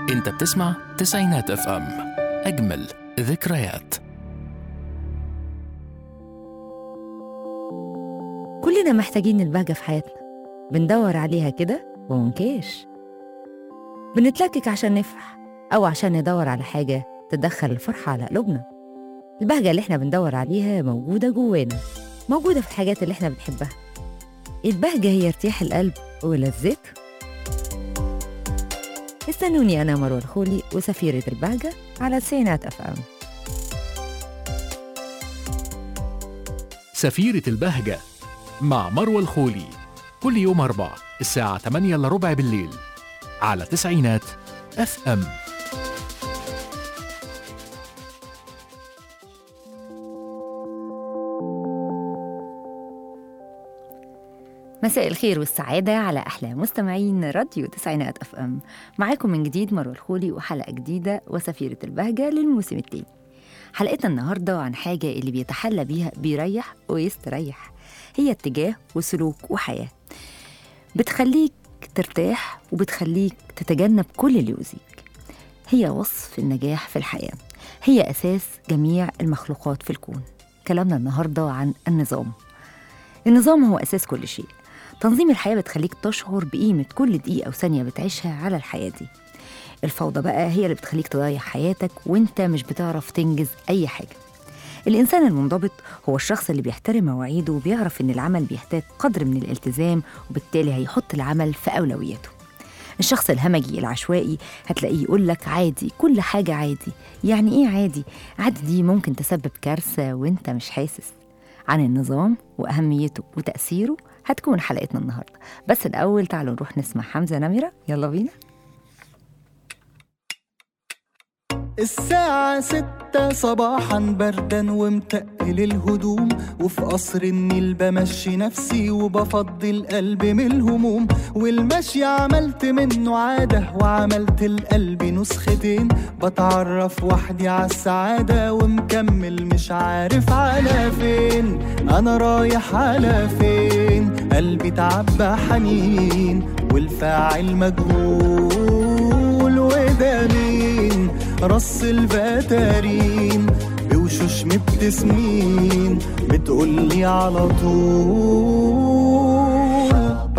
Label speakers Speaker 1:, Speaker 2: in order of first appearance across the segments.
Speaker 1: انت بتسمع تسعينات اف ام اجمل ذكريات
Speaker 2: كلنا محتاجين البهجة في حياتنا بندور عليها كده ومنكاش بنتلكك عشان نفرح أو عشان ندور على حاجة تدخل الفرحة على قلوبنا البهجة اللي احنا بندور عليها موجودة جوانا موجودة في الحاجات اللي احنا بنحبها البهجة هي ارتياح القلب ولذته استنوني أنا مروة الخولي وسفيرة البهجة على تسعينات أف أم
Speaker 1: سفيرة البهجة مع مروة الخولي كل يوم أربع الساعة 8 إلا ربع بالليل على تسعينات اف ام
Speaker 2: مساء الخير والسعادة على أحلى مستمعين راديو تسعينات أف أم معاكم من جديد مروة الخولي وحلقة جديدة وسفيرة البهجة للموسم التاني حلقتنا النهاردة عن حاجة اللي بيتحلى بيها بيريح ويستريح هي اتجاه وسلوك وحياة بتخليك ترتاح وبتخليك تتجنب كل اللي يؤذيك هي وصف النجاح في الحياة هي أساس جميع المخلوقات في الكون كلامنا النهاردة عن النظام النظام هو أساس كل شيء تنظيم الحياة بتخليك تشعر بقيمة كل دقيقة وثانية بتعيشها على الحياة دي الفوضى بقى هي اللي بتخليك تضيع حياتك وانت مش بتعرف تنجز أي حاجة الإنسان المنضبط هو الشخص اللي بيحترم مواعيده وبيعرف إن العمل بيحتاج قدر من الالتزام وبالتالي هيحط العمل في أولوياته الشخص الهمجي العشوائي هتلاقيه يقول لك عادي كل حاجة عادي يعني إيه عادي؟ عادي دي ممكن تسبب كارثة وانت مش حاسس عن النظام وأهميته وتأثيره هتكون حلقتنا النهاردة بس الأول تعالوا نروح نسمع حمزة نمرة يلا بينا
Speaker 3: الساعة ستة صباحا بردا ومتقل الهدوم وفي قصر النيل بمشي نفسي وبفضي القلب من الهموم والمشي عملت منه عادة وعملت القلب نسختين بتعرف وحدي على السعادة ومكمل مش عارف على فين أنا رايح على فين قلبي تعبى حنين والفاعل مجهول وده مين رص الفتارين بوشوش مبتسمين بتقولي على طول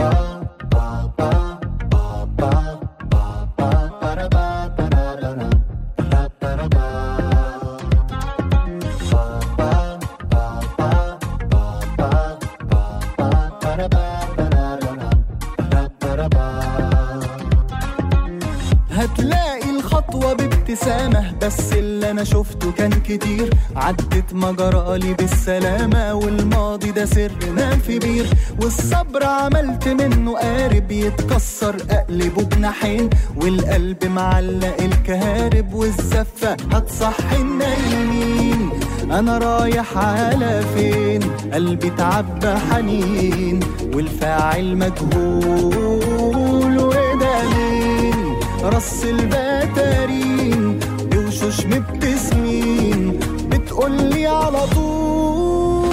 Speaker 3: هتلاقي الخطوة بابتسامة بس اللي أنا شفته كان كتير عدت مجرالي بالسلامة والماضي ده سر نام في بير والصبر عملت منه قارب يتكسر أقلبه بناحين والقلب معلق الكهارب والزفة هتصحي النايمين أنا رايح على فين قلبي تعبى حنين والفاعل مجهول وده مين رص البتارين بوشوش مبتسمين بتقولي على طول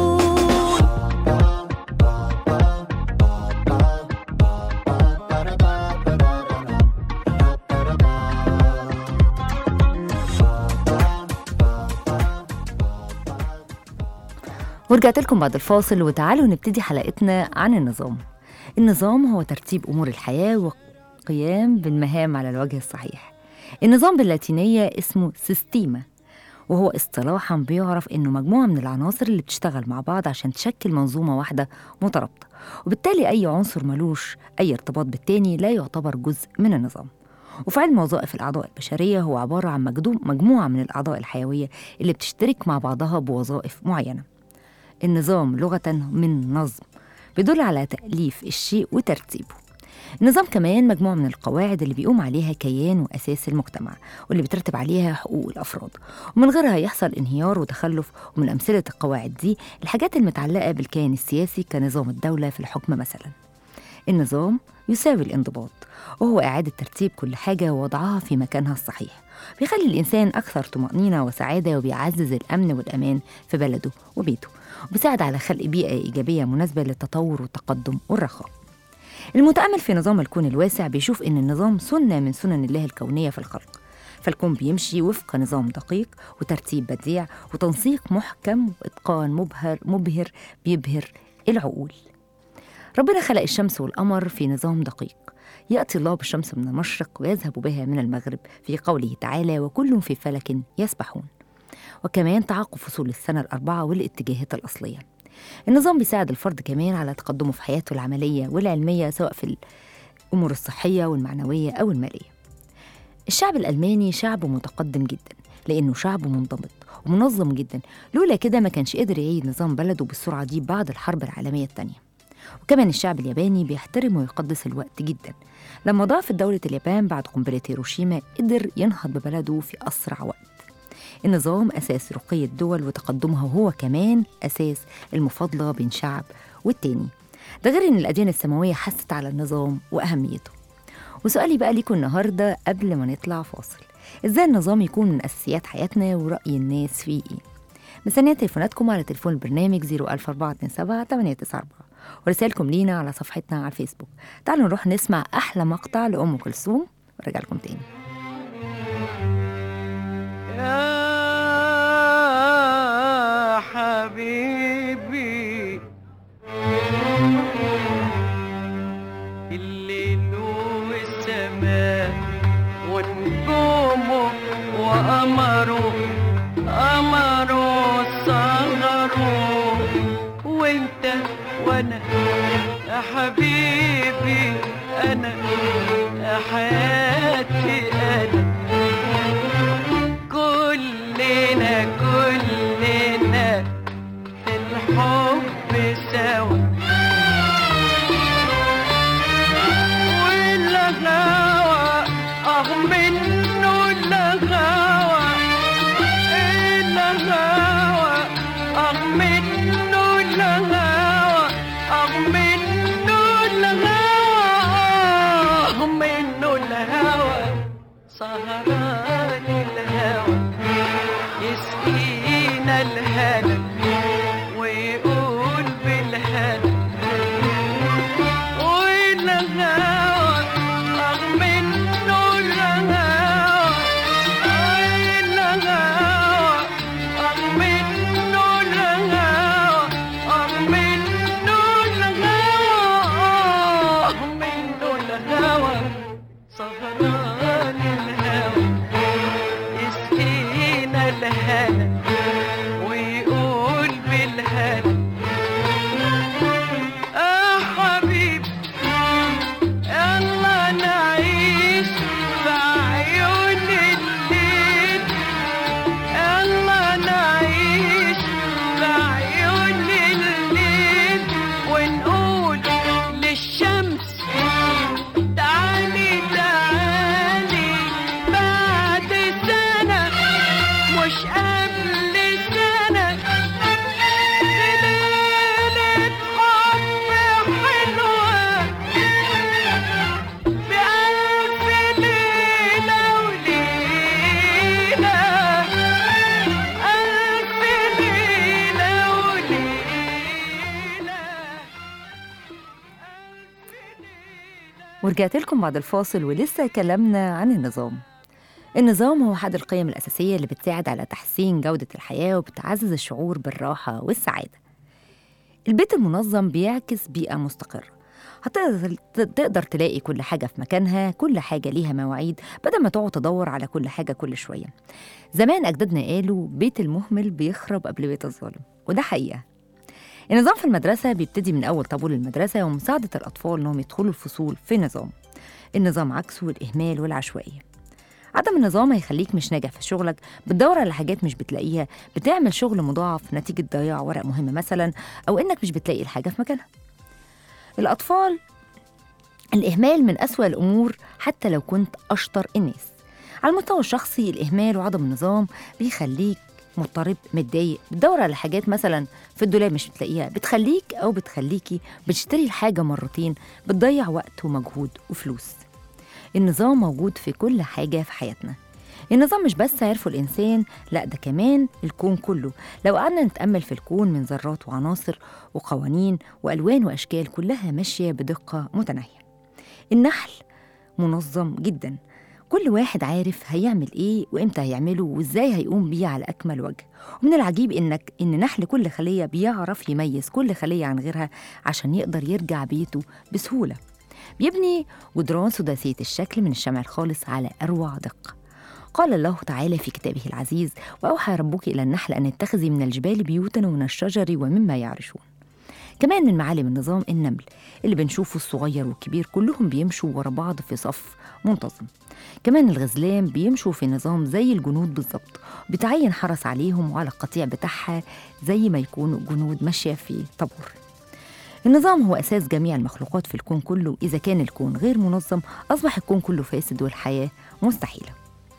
Speaker 2: ورجعت لكم بعد الفاصل وتعالوا نبتدي حلقتنا عن النظام النظام هو ترتيب أمور الحياة والقيام بالمهام على الوجه الصحيح النظام باللاتينية اسمه سيستيما وهو اصطلاحا بيعرف انه مجموعة من العناصر اللي بتشتغل مع بعض عشان تشكل منظومة واحدة مترابطة وبالتالي أي عنصر ملوش أي ارتباط بالتاني لا يعتبر جزء من النظام وفي علم وظائف الأعضاء البشرية هو عبارة عن مجدو- مجموعة من الأعضاء الحيوية اللي بتشترك مع بعضها بوظائف معينة النظام لغة من نظم بيدل على تأليف الشيء وترتيبه النظام كمان مجموعة من القواعد اللي بيقوم عليها كيان وأساس المجتمع واللي بترتب عليها حقوق الأفراد ومن غيرها يحصل انهيار وتخلف ومن أمثلة القواعد دي الحاجات المتعلقة بالكيان السياسي كنظام الدولة في الحكم مثلا النظام يساوي الانضباط وهو إعادة ترتيب كل حاجة ووضعها في مكانها الصحيح بيخلي الإنسان أكثر طمأنينة وسعادة وبيعزز الأمن والأمان في بلده وبيته وبيساعد على خلق بيئة إيجابية مناسبة للتطور والتقدم والرخاء المتأمل في نظام الكون الواسع بيشوف إن النظام سنة من سنن الله الكونية في الخلق فالكون بيمشي وفق نظام دقيق وترتيب بديع وتنسيق محكم وإتقان مبهر مبهر بيبهر العقول ربنا خلق الشمس والقمر في نظام دقيق يأتي الله بالشمس من المشرق ويذهب بها من المغرب في قوله تعالى وكل في فلك يسبحون وكمان تعاقب فصول السنة الأربعة والاتجاهات الأصلية النظام بيساعد الفرد كمان على تقدمه في حياته العملية والعلمية سواء في الأمور الصحية والمعنوية أو المالية الشعب الألماني شعب متقدم جدا لأنه شعب منضبط ومنظم جدا لولا كده ما كانش قدر يعيد نظام بلده بالسرعة دي بعد الحرب العالمية الثانية وكمان الشعب الياباني بيحترم ويقدس الوقت جدا لما ضعفت دولة اليابان بعد قنبلة هيروشيما قدر ينهض ببلده في أسرع وقت النظام أساس رقي الدول وتقدمها وهو كمان أساس المفاضلة بين شعب والتاني ده غير إن الأديان السماوية حست على النظام وأهميته وسؤالي بقى ليكم النهاردة قبل ما نطلع فاصل إزاي النظام يكون من أساسيات حياتنا ورأي الناس فيه إيه مستنية تليفوناتكم على تليفون البرنامج 01427 894 ورسائلكم لينا على صفحتنا على الفيسبوك تعالوا نروح نسمع أحلى مقطع لأم كلثوم ورجع لكم تاني
Speaker 4: يا حبيبي الليل والسماء ونجومه وقمره قمره صغره وانت وانا يا حبيبي انا يا حياتي انا كلنا كلنا في الحب سوا والغاوى اه منه الغاوى الغاوى اه منه الغاوى اه منه الغاوى اه منه الهوى سهران الهوى يسقينا الهنا ويقول بالهنا والهوى رغم منه الهوى الهوى رغم منه الهوى رغم منه الهوى رغم منه الهوى سهران الهوى يسقينا الهنا ويقول بالهنا آه حبيبي يلا نعيش في عيون الليل يلا نعيش في عيون الليل ونقول للشمس تعالي تعالي بعد سنة مش قبل سنة ليلة حب حلوة بألف ليلة وليلة ألف ليلة وليلة
Speaker 2: ورجعت لكم بعد الفاصل ولسه كلامنا عن النظام النظام هو أحد القيم الأساسية اللي بتساعد على تحسين جودة الحياة وبتعزز الشعور بالراحة والسعادة البيت المنظم بيعكس بيئة مستقرة هتقدر تقدر تلاقي كل حاجة في مكانها كل حاجة ليها مواعيد بدل ما تقعد تدور على كل حاجة كل شوية زمان أجدادنا قالوا بيت المهمل بيخرب قبل بيت الظالم وده حقيقة النظام في المدرسة بيبتدي من أول طابور المدرسة ومساعدة الأطفال إنهم يدخلوا الفصول في نظام النظام عكسه الإهمال والعشوائية عدم النظام هيخليك مش ناجح في شغلك بتدور على حاجات مش بتلاقيها بتعمل شغل مضاعف نتيجة ضياع ورق مهم مثلا أو إنك مش بتلاقي الحاجة في مكانها الأطفال الإهمال من أسوأ الأمور حتى لو كنت أشطر الناس على المستوى الشخصي الإهمال وعدم النظام بيخليك مضطرب متضايق بتدور على حاجات مثلا في الدولاب مش بتلاقيها بتخليك أو بتخليكي بتشتري الحاجة مرتين بتضيع وقت ومجهود وفلوس النظام موجود في كل حاجة في حياتنا النظام مش بس عرفه الإنسان لا ده كمان الكون كله لو قعدنا نتأمل في الكون من ذرات وعناصر وقوانين وألوان وأشكال كلها ماشية بدقة متناهية النحل منظم جدا كل واحد عارف هيعمل ايه وامتى هيعمله وازاي هيقوم بيه على اكمل وجه ومن العجيب انك ان نحل كل خليه بيعرف يميز كل خليه عن غيرها عشان يقدر يرجع بيته بسهوله بيبني جدران سداسيه الشكل من الشمع الخالص على اروع دقه قال الله تعالى في كتابه العزيز واوحى ربك الى النحل ان اتخذي من الجبال بيوتا ومن الشجر ومما يعرشون كمان من معالم النظام النمل اللي بنشوفه الصغير والكبير كلهم بيمشوا ورا بعض في صف منتظم كمان الغزلان بيمشوا في نظام زي الجنود بالظبط بتعين حرس عليهم وعلى القطيع بتاعها زي ما يكونوا جنود ماشية في طابور النظام هو أساس جميع المخلوقات في الكون كله إذا كان الكون غير منظم أصبح الكون كله فاسد والحياة مستحيلة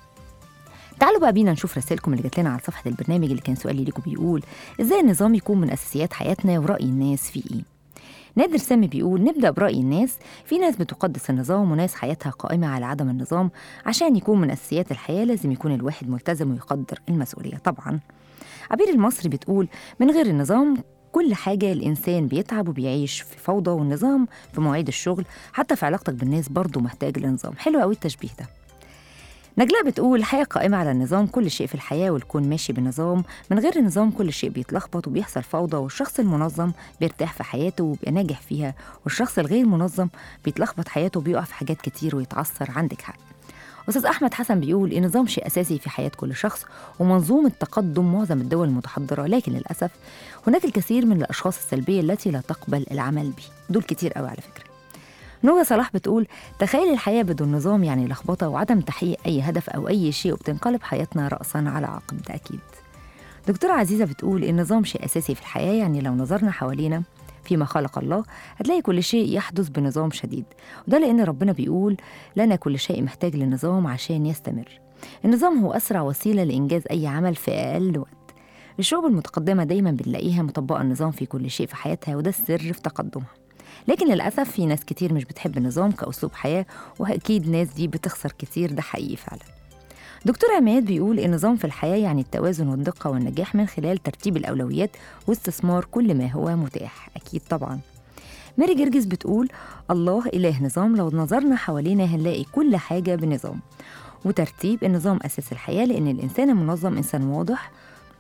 Speaker 2: تعالوا بقى بينا نشوف رسائلكم اللي جات لنا على صفحة البرنامج اللي كان سؤالي ليكم بيقول إزاي النظام يكون من أساسيات حياتنا ورأي الناس فيه إيه نادر سامي بيقول نبدأ برأي الناس في ناس بتقدس النظام وناس حياتها قائمة على عدم النظام عشان يكون من أساسيات الحياة لازم يكون الواحد ملتزم ويقدر المسؤولية طبعا عبير المصري بتقول من غير النظام كل حاجة الإنسان بيتعب وبيعيش في فوضى والنظام في مواعيد الشغل حتى في علاقتك بالناس برضه محتاج لنظام حلو قوي التشبيه ده نجلاء بتقول الحياة قائمة على النظام كل شيء في الحياة والكون ماشي بنظام من غير النظام كل شيء بيتلخبط وبيحصل فوضى والشخص المنظم بيرتاح في حياته وبيبقى ناجح فيها والشخص الغير منظم بيتلخبط حياته وبيقع في حاجات كتير ويتعثر عندك حق أستاذ أحمد حسن بيقول النظام شيء أساسي في حياة كل شخص ومنظومة تقدم معظم الدول المتحضرة لكن للأسف هناك الكثير من الأشخاص السلبية التي لا تقبل العمل به دول كتير قوي على فكرة نوجة صلاح بتقول تخيل الحياة بدون نظام يعني لخبطة وعدم تحقيق أي هدف أو أي شيء وبتنقلب حياتنا رأسا على عقب ده أكيد دكتورة عزيزة بتقول النظام شيء أساسي في الحياة يعني لو نظرنا حوالينا فيما خلق الله هتلاقي كل شيء يحدث بنظام شديد وده لأن ربنا بيقول لنا كل شيء محتاج لنظام عشان يستمر النظام هو أسرع وسيلة لإنجاز أي عمل في أقل وقت الشعوب المتقدمة دايما بنلاقيها مطبقة النظام في كل شيء في حياتها وده السر في تقدمها لكن للأسف في ناس كتير مش بتحب النظام كأسلوب حياة وأكيد ناس دي بتخسر كتير ده حقيقي فعلا دكتور عماد بيقول النظام في الحياة يعني التوازن والدقة والنجاح من خلال ترتيب الأولويات واستثمار كل ما هو متاح أكيد طبعا ماري جرجس بتقول الله إله نظام لو نظرنا حوالينا هنلاقي كل حاجة بنظام وترتيب النظام أساس الحياة لأن الإنسان المنظم إنسان واضح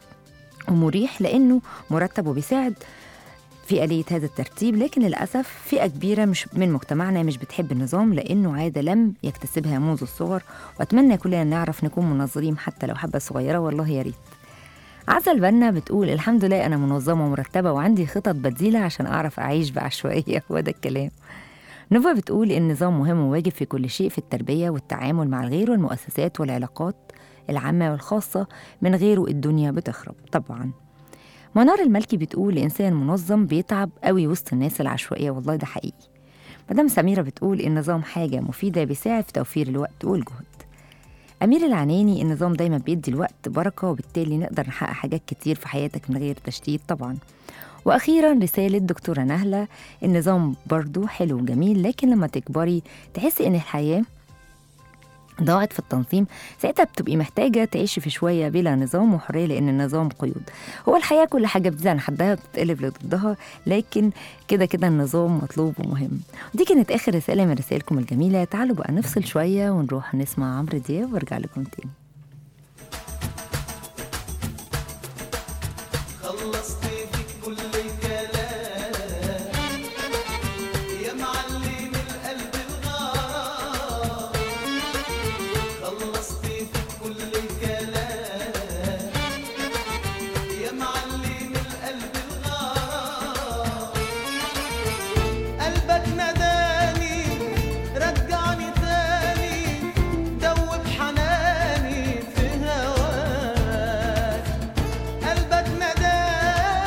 Speaker 2: ومريح لأنه مرتب وبيساعد في آلية هذا الترتيب لكن للأسف فئة كبيرة مش من مجتمعنا مش بتحب النظام لأنه عادة لم يكتسبها منذ الصغر وأتمنى كلنا نعرف نكون منظرين حتى لو حبة صغيرة والله يا ريت عزة البنا بتقول الحمد لله أنا منظمة ومرتبة وعندي خطط بديلة عشان أعرف أعيش بعشوائية هو ده الكلام نوفا بتقول النظام مهم وواجب في كل شيء في التربية والتعامل مع الغير والمؤسسات والعلاقات العامة والخاصة من غيره الدنيا بتخرب طبعا منار الملكي بتقول الإنسان منظم بيتعب قوي وسط الناس العشوائية والله ده حقيقي مدام سميرة بتقول النظام حاجة مفيدة بيساعد في توفير الوقت والجهد أمير العناني النظام دايما بيدي الوقت بركة وبالتالي نقدر نحقق حاجات كتير في حياتك من غير تشتيت طبعا وأخيرا رسالة دكتورة نهلة النظام برضو حلو وجميل لكن لما تكبري تحسي إن الحياة ضاعت في التنظيم ساعتها بتبقي محتاجة تعيشي في شوية بلا نظام وحرية لأن النظام قيود هو الحياة كل حاجة بتزيد عن حدها بتتقلب لضدها لكن كده كده النظام مطلوب ومهم دي كانت آخر رسالة من رسائلكم الجميلة تعالوا بقى نفصل شوية ونروح نسمع عمرو دياب وارجع لكم تاني
Speaker 3: خلصت فيك كل الكلام يا معلم القلب الغار خلصت فيك كل الكلام يا معلم القلب الغار قلبك نداني رجعني تاني دوب حناني في هواك قلبك نداني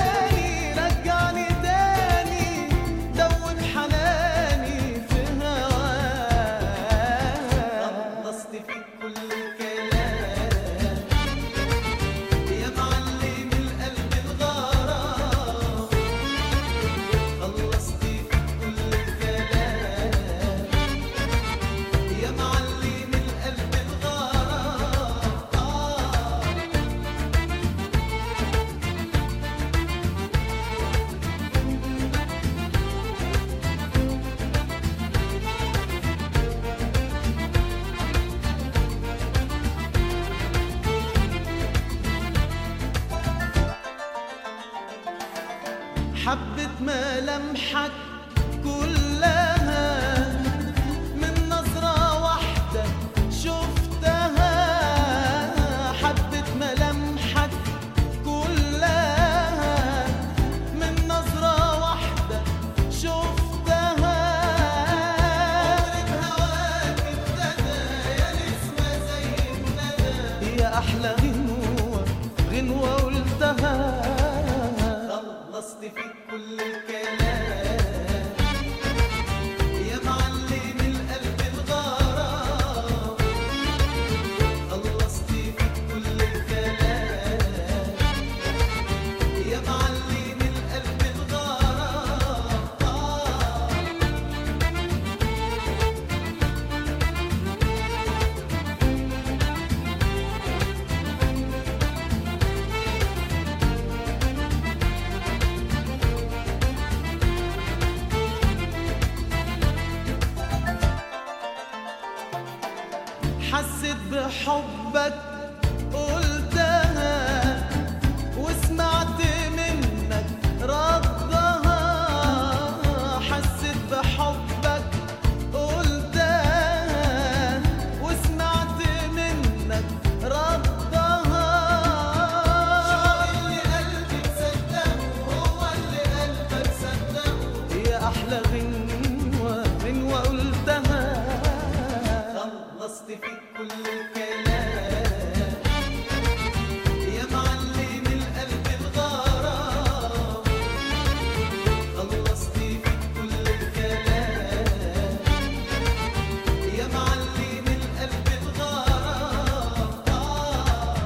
Speaker 3: ملامحك كلها من نظرة واحدة شفتها حبة ملامحك كلها من نظرة واحدة شفتها عمرك هواك ابتدى يا نسمة زي الندى يا أحلى غنوة غنوة قلتها خلصت فيك كل الكلام يا معلم القلب الغرام خلصت فيك كل الكلام يا معلم القلب الغرام حسيت بحبك قلتها وسمعت منك ردها حسيت بحبك قلتها وسمعت منك ردها شو اللي قلبي مصدقه هو اللي قلبك صدقه يا احلى غنوه غنوه قلتها خلصت فيك كل الكلام يا معلم القلب الغرام خلصت فيك كل الكلام يا معلم القلب الغرام آه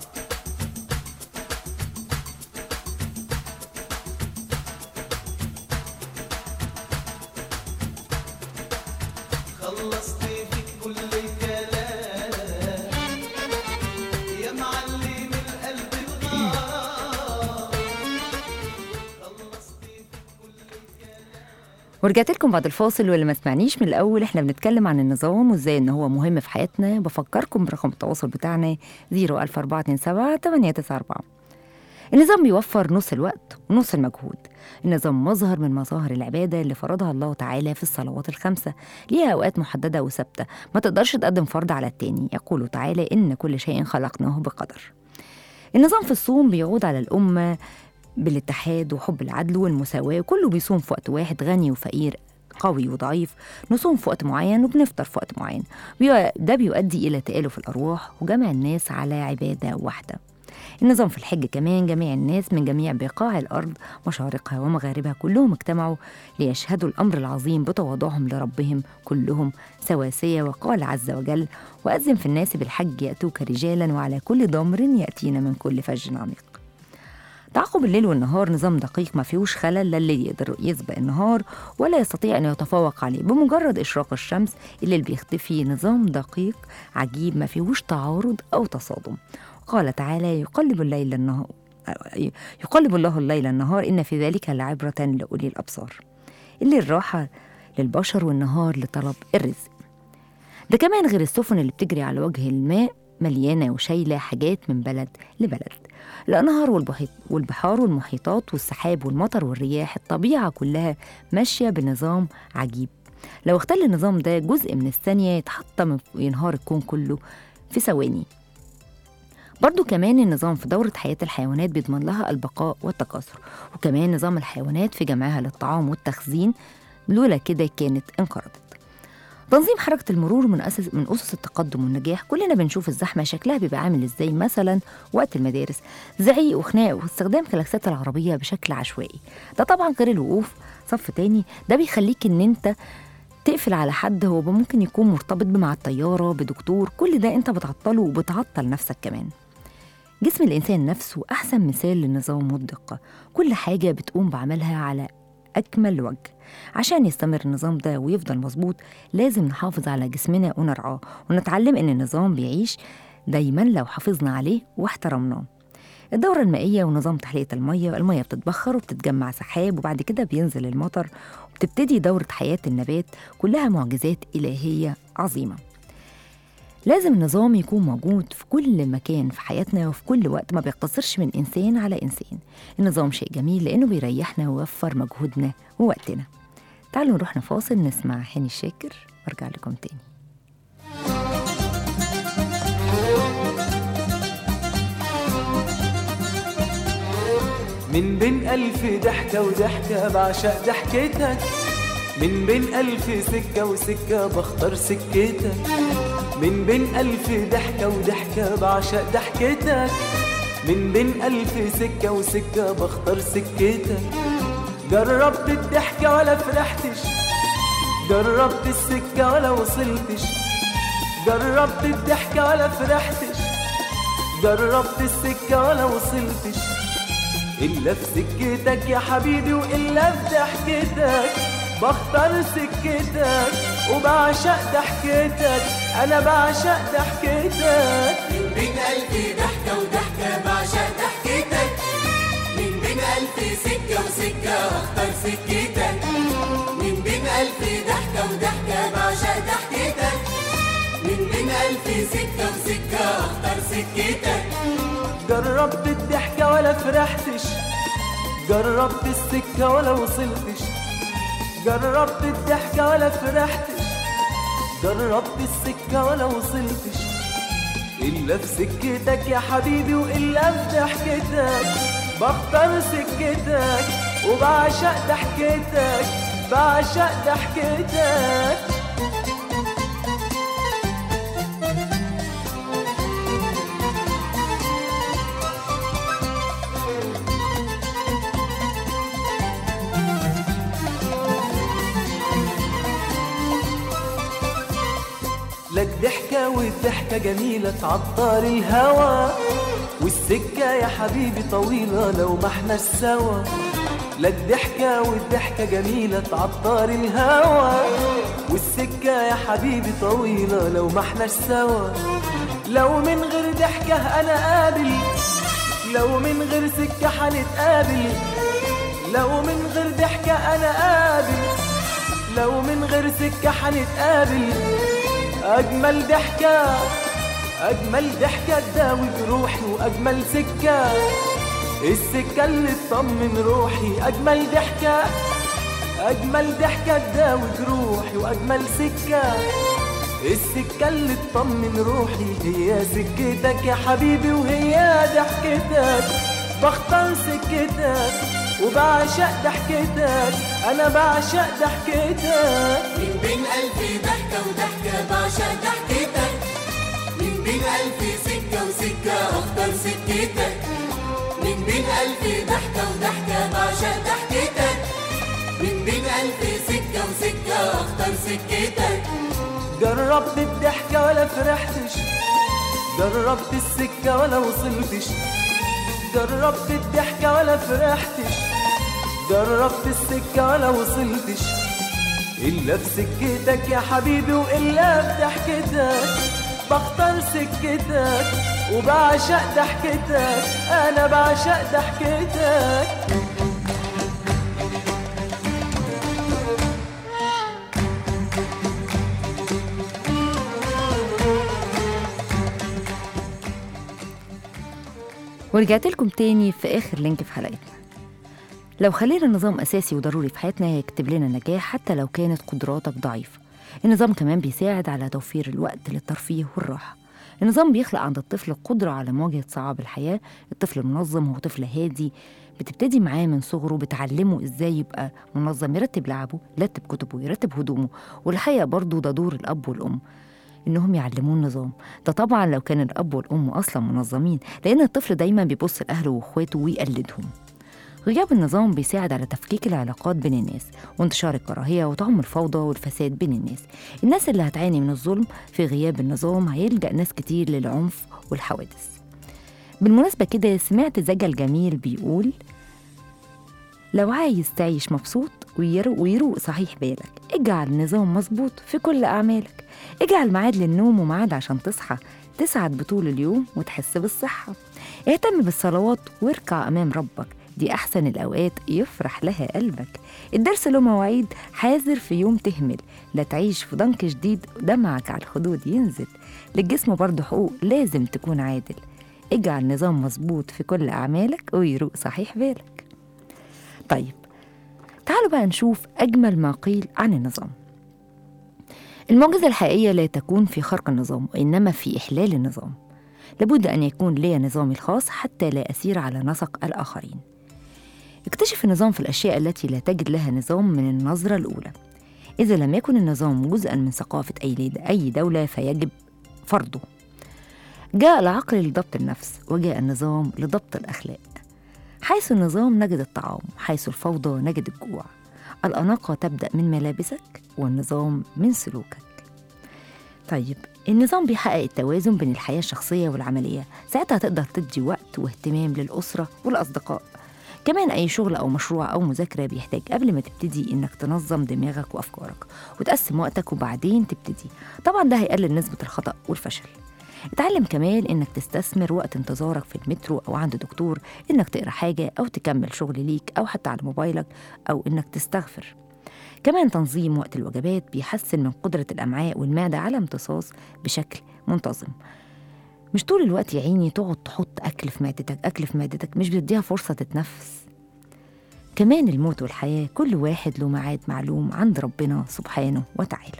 Speaker 3: خلصت فيك كل الكلام يا معلم القلب الغرام خلصت فيك كل الكلام
Speaker 2: ورجعت لكم بعد الفاصل واللي ما سمعنيش من الاول احنا بنتكلم عن النظام وازاي ان هو مهم في حياتنا بفكركم برقم التواصل بتاعنا 01427 894 النظام بيوفر نص الوقت ونص المجهود النظام مظهر من مظاهر العبادة اللي فرضها الله تعالى في الصلوات الخمسة ليها أوقات محددة وثابتة ما تقدرش تقدم فرض على التاني يقول تعالى إن كل شيء خلقناه بقدر النظام في الصوم بيعود على الأمة بالاتحاد وحب العدل والمساواة كله بيصوم في وقت واحد غني وفقير قوي وضعيف نصوم في وقت معين وبنفطر في وقت معين بيو- ده بيؤدي إلى تآلف الأرواح وجمع الناس على عبادة واحدة النظام في الحج كمان جميع الناس من جميع بقاع الأرض مشارقها ومغاربها كلهم اجتمعوا ليشهدوا الأمر العظيم بتواضعهم لربهم كلهم سواسية وقال عز وجل وأذن في الناس بالحج يأتوك رجالا وعلى كل ضمر يأتين من كل فج عميق تعاقب الليل والنهار نظام دقيق ما فيهوش خلل لا الليل يقدر يسبق النهار ولا يستطيع أن يتفوق عليه بمجرد إشراق الشمس الليل بيختفي نظام دقيق عجيب ما فيهوش تعارض أو تصادم قال تعالى يقلب الليل النهار يقلب الله الليل النهار إن في ذلك لعبرة لأولي الأبصار الليل راحة للبشر والنهار لطلب الرزق ده كمان غير السفن اللي بتجري على وجه الماء مليانة وشايلة حاجات من بلد لبلد الأنهار والبحيط والبحار والمحيطات والسحاب والمطر والرياح الطبيعة كلها ماشية بنظام عجيب لو اختل النظام ده جزء من الثانية يتحطم وينهار الكون كله في ثواني برضو كمان النظام في دورة حياة الحيوانات بيضمن لها البقاء والتكاثر وكمان نظام الحيوانات في جمعها للطعام والتخزين لولا كده كانت انقرضت تنظيم حركة المرور من أسس من أسس التقدم والنجاح كلنا بنشوف الزحمة شكلها بيبقى عامل إزاي مثلا وقت المدارس زعيق وخناق واستخدام كلاكسات العربية بشكل عشوائي ده طبعا غير الوقوف صف تاني ده بيخليك إن أنت تقفل على حد هو ممكن يكون مرتبط مع الطيارة بدكتور كل ده أنت بتعطله وبتعطل نفسك كمان جسم الإنسان نفسه أحسن مثال للنظام والدقة كل حاجة بتقوم بعملها على أكمل وجه عشان يستمر النظام ده ويفضل مظبوط لازم نحافظ على جسمنا ونرعاه ونتعلم إن النظام بيعيش دايما لو حافظنا عليه واحترمناه الدورة المائية ونظام تحلية المية المية بتتبخر وبتتجمع سحاب وبعد كده بينزل المطر وبتبتدي دورة حياة النبات كلها معجزات إلهية عظيمة لازم النظام يكون موجود في كل مكان في حياتنا وفي كل وقت ما بيقتصرش من إنسان على إنسان النظام شيء جميل لأنه بيريحنا ويوفر مجهودنا ووقتنا تعالوا نروح نفاصل نسمع هاني الشاكر وارجع لكم تاني
Speaker 3: من بين ألف ضحكة وضحكة بعشق ضحكتك من بين ألف سكة وسكة بختار سكتك من بين ألف ضحكة وضحكة بعشق ضحكتك من بين ألف سكة وسكة بختار سكتك جربت الضحكة ولا فرحتش جربت السكة ولا وصلتش جربت الضحكة ولا فرحتش جربت السكة ولا وصلتش إلا في سكتك يا حبيبي وإلا في ضحكتك بختار سكتك وبعشق ضحكتك أنا بعشق ضحكتك
Speaker 5: من بين ألف ضحكة وضحكة بعشق ضحكتك من بين ألف سكة وسكة أختار سكتك من بين ألف ضحكة وضحكة بعشق ضحكتك من بين ألف سكة وسكة أختار سكتك
Speaker 3: جربت الضحكة ولا فرحتش جربت السكة ولا وصلتش جربت الضحكة ولا فرحتش جربت السكة ولا وصلتش إلا في سكتك يا حبيبي وإلا في ضحكتك بختار سكتك وبعشق ضحكتك بعشق ضحكتك لك ضحكة والضحكة جميلة تعطر الهوى والسكة يا حبيبي طويلة لو ما احنا سوا لك ضحكة والضحكة جميلة تعطر الهوى والسكة يا حبيبي طويلة لو ما احنا سوا لو من غير ضحكة أنا قابل لو من غير سكة حنتقابل لو من غير ضحكة أنا قابل لو من غير سكة حنتقابل أجمل ضحكة أجمل ضحكة تداوي جروحي وأجمل سكة السكة اللي تطمن روحي أجمل ضحكة أجمل ضحكة تداوي جروحي وأجمل سكة السكة اللي تطمن روحي هي سكتك يا حبيبي وهي ضحكتك بختار سكتك وبعشق ضحكتك أنا بعشق ضحكتك
Speaker 5: من بين ألف ضحكة وضحكة بعشق ضحكتك من بين ألف سكة وسكة أختار سكتك من بين ألف ضحكة وضحكة بعشق ضحكتك من بين ألف سكة وسكة أختار سكتك
Speaker 3: جربت الضحكة ولا فرحتش جربت السكة ولا وصلتش جربت الضحكة ولا فرحتش جربت السكة ولا وصلتش إلا في سكتك يا حبيبي وإلا في ضحكتك بختار سكتك وبعشق ضحكتك أنا بعشق ضحكتك
Speaker 2: ورجعت لكم تاني في آخر لينك في حلقتنا لو خلينا النظام أساسي وضروري في حياتنا هيكتب لنا نجاح حتى لو كانت قدراتك ضعيفة النظام كمان بيساعد على توفير الوقت للترفيه والراحة النظام بيخلق عند الطفل القدرة على مواجهة صعاب الحياة الطفل المنظم هو طفل هادي بتبتدي معاه من صغره بتعلمه ازاي يبقى منظم يرتب لعبه يرتب كتبه يرتب هدومه والحقيقة برضه ده دور الأب والأم إنهم يعلموه النظام ده طبعا لو كان الأب والأم أصلا منظمين لأن الطفل دايما بيبص لأهله وإخواته ويقلدهم غياب النظام بيساعد على تفكيك العلاقات بين الناس وانتشار الكراهية وطعم الفوضى والفساد بين الناس الناس اللي هتعاني من الظلم في غياب النظام هيلجأ ناس كتير للعنف والحوادث بالمناسبة كده سمعت زجل جميل بيقول لو عايز تعيش مبسوط ويرو- ويروق صحيح بالك اجعل نظام مظبوط في كل أعمالك اجعل ميعاد للنوم وميعاد عشان تصحى تسعد بطول اليوم وتحس بالصحة اهتم بالصلوات واركع أمام ربك دي أحسن الأوقات يفرح لها قلبك الدرس له مواعيد حاذر في يوم تهمل لا تعيش في ضنك شديد ودمعك على الخدود ينزل للجسم برضه حقوق لازم تكون عادل اجعل نظام مظبوط في كل أعمالك ويروق صحيح بالك طيب تعالوا بقى نشوف أجمل ما قيل عن النظام المعجزة الحقيقية لا تكون في خرق النظام وإنما في إحلال النظام لابد أن يكون لي نظامي الخاص حتى لا أسير على نسق الآخرين اكتشف النظام في الأشياء التي لا تجد لها نظام من النظرة الأولى إذا لم يكن النظام جزءا من ثقافة أي أي دولة فيجب فرضه جاء العقل لضبط النفس وجاء النظام لضبط الأخلاق حيث النظام نجد الطعام حيث الفوضى نجد الجوع الأناقة تبدأ من ملابسك والنظام من سلوكك طيب النظام بيحقق التوازن بين الحياة الشخصية والعملية ساعتها تقدر تدي وقت واهتمام للأسرة والأصدقاء كمان أي شغل أو مشروع أو مذاكرة بيحتاج قبل ما تبتدي إنك تنظم دماغك وأفكارك وتقسم وقتك وبعدين تبتدي طبعا ده هيقلل نسبة الخطأ والفشل اتعلم كمان انك تستثمر وقت انتظارك في المترو او عند دكتور انك تقرا حاجه او تكمل شغل ليك او حتى على موبايلك او انك تستغفر كمان تنظيم وقت الوجبات بيحسن من قدرة الأمعاء والمعدة على امتصاص بشكل منتظم مش طول الوقت يا عيني تقعد تحط أكل في معدتك أكل في معدتك مش بتديها فرصة تتنفس كمان الموت والحياة كل واحد له ميعاد معلوم عند ربنا سبحانه وتعالى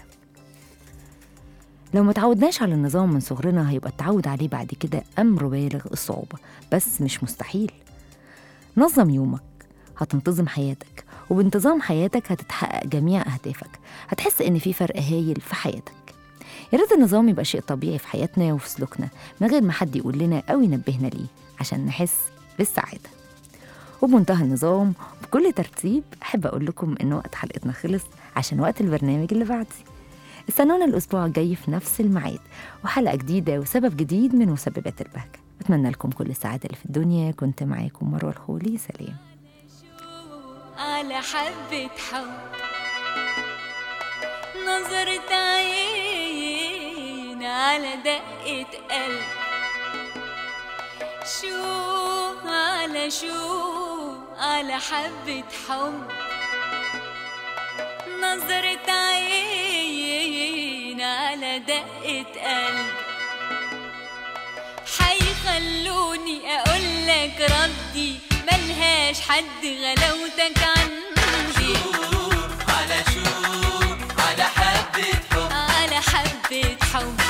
Speaker 2: لو ما تعودناش على النظام من صغرنا هيبقى التعود عليه بعد كده أمر بالغ الصعوبة بس مش مستحيل نظم يومك هتنتظم حياتك وبانتظام حياتك هتتحقق جميع أهدافك هتحس إن في فرق هايل في حياتك يا ريت النظام يبقى شيء طبيعي في حياتنا وفي سلوكنا من غير ما حد يقول لنا أو ينبهنا ليه عشان نحس بالسعادة وبمنتهى النظام بكل ترتيب أحب أقول لكم إن وقت حلقتنا خلص عشان وقت البرنامج اللي بعدي استنونا الأسبوع الجاي في نفس الميعاد وحلقة جديدة وسبب جديد من مسببات البهجة أتمنى لكم كل السعادة اللي في الدنيا كنت معاكم مروة الخولي سلام
Speaker 6: على حبة حب نظرة عين على دقة قلب شو على شو على حبة حب نظرة عين على دقة قلب حيخلوني أقولك ردي ملهاش حد غلاوتك عندي
Speaker 5: على شو على حبة حب
Speaker 6: على حبة حب